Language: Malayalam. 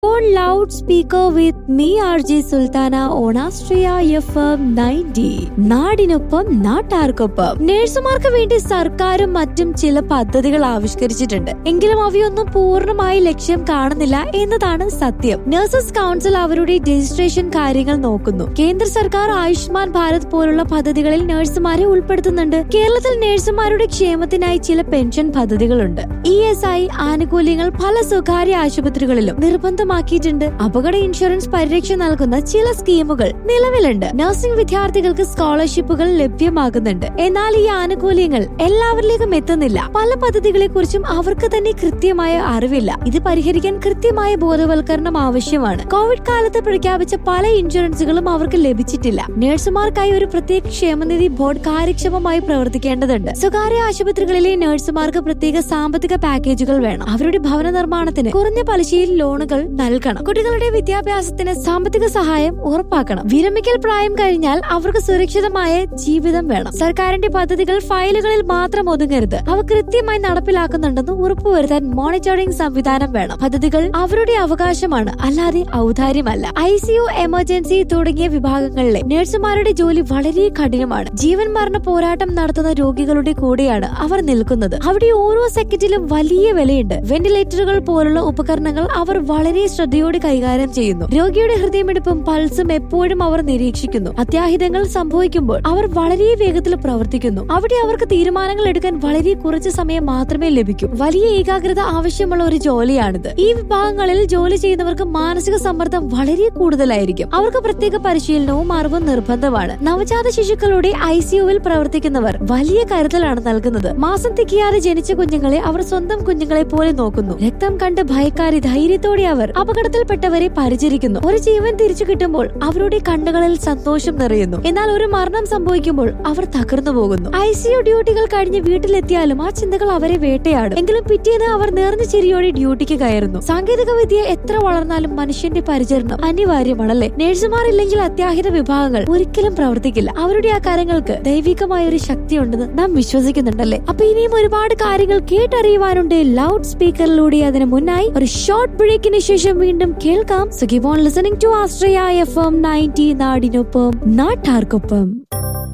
on loudspeaker with me RJ Sultana on Astria FM 90 നാടിനൊപ്പം നാട്ടാർക്കൊപ്പം നഴ്സുമാർക്ക് വേണ്ടി സർക്കാരും മറ്റും ചില പദ്ധതികൾ ആവിഷ്കരിച്ചിട്ടുണ്ട് എങ്കിലും അവയൊന്നും പൂർണ്ണമായി ലക്ഷ്യം കാണുന്നില്ല എന്നതാണ് സത്യം നഴ്സസ് കൗൺസിൽ അവരുടെ രജിസ്ട്രേഷൻ കാര്യങ്ങൾ നോക്കുന്നു കേന്ദ്ര സർക്കാർ ആയുഷ്മാൻ ഭാരത് പോലുള്ള പദ്ധതികളിൽ നഴ്സുമാരെ ഉൾപ്പെടുത്തുന്നുണ്ട് കേരളത്തിൽ നഴ്സുമാരുടെ ക്ഷേമത്തിനായി ചില പെൻഷൻ പദ്ധതികളുണ്ട് ഇ എസ് ഐ ആനുകൂല്യങ്ങൾ പല സ്വകാര്യ ആശുപത്രികളിലും നിർബന്ധമാക്കിയിട്ടുണ്ട് അപകട ഇൻഷുറൻസ് പരിരക്ഷ നൽകുന്ന ചില സ്കീമുകൾ നിലവിലുണ്ട് നഴ്സിംഗ് വിദ്യാർത്ഥികൾക്ക് സ്കോളർഷിപ്പുകൾ ലഭ്യമാകുന്നുണ്ട് എന്നാൽ ഈ ആനുകൂല്യങ്ങൾ എല്ലാവരിലേക്കും എത്തുന്നില്ല പല പദ്ധതികളെ കുറിച്ചും അവർക്ക് തന്നെ കൃത്യമായ അറിവില്ല ഇത് പരിഹരിക്കാൻ കൃത്യമായ ബോധവൽക്കരണം ആവശ്യമാണ് കോവിഡ് കാലത്ത് പ്രഖ്യാപിച്ച പല ഇൻഷുറൻസുകളും അവർക്ക് ലഭിച്ചിട്ടില്ല നഴ്സുമാർക്കായി ഒരു പ്രത്യേക ക്ഷേമനിധി ബോർഡ് കാര്യക്ഷമമായി പ്രവർത്തിക്കേണ്ടതുണ്ട് സ്വകാര്യ ആശുപത്രികളിലെ നഴ്സുമാർക്ക് പ്രത്യേക സാമ്പത്തിക പാക്കേജുകൾ വേണം അവരുടെ ഭവന നിർമ്മാണത്തിന് കുറഞ്ഞ പലിശയിൽ ലോണുകൾ നൽകണം കുട്ടികളുടെ വിദ്യാഭ്യാസത്തിന് സാമ്പത്തിക സഹായം ഉറപ്പാക്കണം വിരമിക്കൽ പ്രായം കഴിഞ്ഞാൽ അവർക്ക് സുരക്ഷിതമായ ജീവിതം വേണം സർക്കാരിന്റെ പദ്ധതികൾ ഫയലുകളിൽ മാത്രം ഒതുങ്ങരുത് അവ കൃത്യമായി നടപ്പിലാക്കുന്നുണ്ടെന്ന് ഉറപ്പുവരുത്താൻ മോണിറ്ററിംഗ് സംവിധാനം വേണം പദ്ധതികൾ അവരുടെ അവകാശമാണ് അല്ലാതെ ഔദാര്യമല്ല ഐ സിയു എമർജൻസി തുടങ്ങിയ വിഭാഗങ്ങളിലെ നഴ്സുമാരുടെ ജോലി വളരെ കഠിനമാണ് ജീവൻ മരണ പോരാട്ടം നടത്തുന്ന രോഗികളുടെ കൂടെയാണ് അവർ നിൽക്കുന്നത് അവിടെ ഓരോ സെക്കൻഡിലും വലിയ വിലയുണ്ട് വെന്റിലേറ്ററുകൾ പോലുള്ള ഉപകരണങ്ങൾ അവർ വളരെ ശ്രദ്ധയോടെ കൈകാര്യം ചെയ്യുന്നു രോഗിയുടെ ഹൃദയമിടിപ്പും പൾസും എപ്പോഴും അവർ നിരീക്ഷിക്കുന്നു അത്യാഹിതങ്ങൾ സംഭവിക്കുമ്പോൾ അവർ വളരെ വേഗത്തിൽ പ്രവർത്തിക്കുന്നു അവിടെ അവർക്ക് തീരുമാനങ്ങൾ എടുക്കാൻ വളരെ കുറച്ച് സമയം മാത്രമേ ലഭിക്കൂ വലിയ ഏകാഗ്രത ആവശ്യമുള്ള ഒരു ജോലിയാണിത് ഈ വിഭാഗങ്ങളിൽ ജോലി ചെയ്യുന്നവർക്ക് മാനസിക സമ്മർദ്ദം വളരെ കൂടുതലായിരിക്കും അവർക്ക് പ്രത്യേക പരിശീലനവും അറിവും നിർബന്ധമാണ് നവജാത ശിശുക്കളുടെ ഐ സിയുവിൽ പ്രവർത്തിക്കുന്നവർ വലിയ കരുതലാണ് നൽകുന്നത് മാസം തിക്കിയാതെ ജനിച്ച കുഞ്ഞുങ്ങളെ അവർ സ്വന്തം കുഞ്ഞുങ്ങളെ പോലെ നോക്കുന്നു രക്തം കണ്ട് ഭയക്കാരി ധൈര്യത്തോടെ അവർ അപകടത്തിൽപ്പെട്ടവരെ പരിചരിക്കുന്നു ഒരു ജീവൻ തിരിച്ചു കിട്ടുമ്പോൾ അവരുടെ കണ്ണുകളിൽ സന്തോഷം നിറയുന്നു എന്നാൽ ഒരു മരണം സംഭവിക്കുമ്പോൾ അവർ തകർന്നു പോകുന്നു ഐ സിയു ഡ്യൂട്ടികൾ കഴിഞ്ഞ് വീട്ടിലെത്തിയാലും ആ ചിന്തകൾ അവരെ വേട്ടയാടും എങ്കിലും പിറ്റേന്ന് അവർ നേർന്ന ചിരിയോടെ ഡ്യൂട്ടിക്ക് കയറുന്നു സാങ്കേതിക വിദ്യ എത്ര വളർന്നാലും മനുഷ്യന്റെ പരിചരണം അനിവാര്യമാണല്ലേ നഴ്സുമാർ ഇല്ലെങ്കിൽ അത്യാഹിത വിഭാഗങ്ങൾ ഒരിക്കലും പ്രവർത്തിക്കില്ല അവരുടെ ആ കാര്യങ്ങൾക്ക് ദൈവികമായ ഒരു ശക്തിയുണ്ടെന്ന് നാം വിശ്വസിക്കുന്നുണ്ടല്ലേ അപ്പൊ ഇനിയും ഒരുപാട് കാര്യങ്ങൾ കേട്ടറിയുവാനുണ്ട് ലൗഡ് സ്പീക്കറിലൂടെ അതിന് മുന്നായി ഒരു ഷോർട്ട് ബ്രേക്കിന് ശേഷം വീണ്ടും കേൾക്കാം സുഖിബോൺ listening to Ashraya F M ninety നാടിനൊപ്പം നാട്ടാർക്കൊപ്പം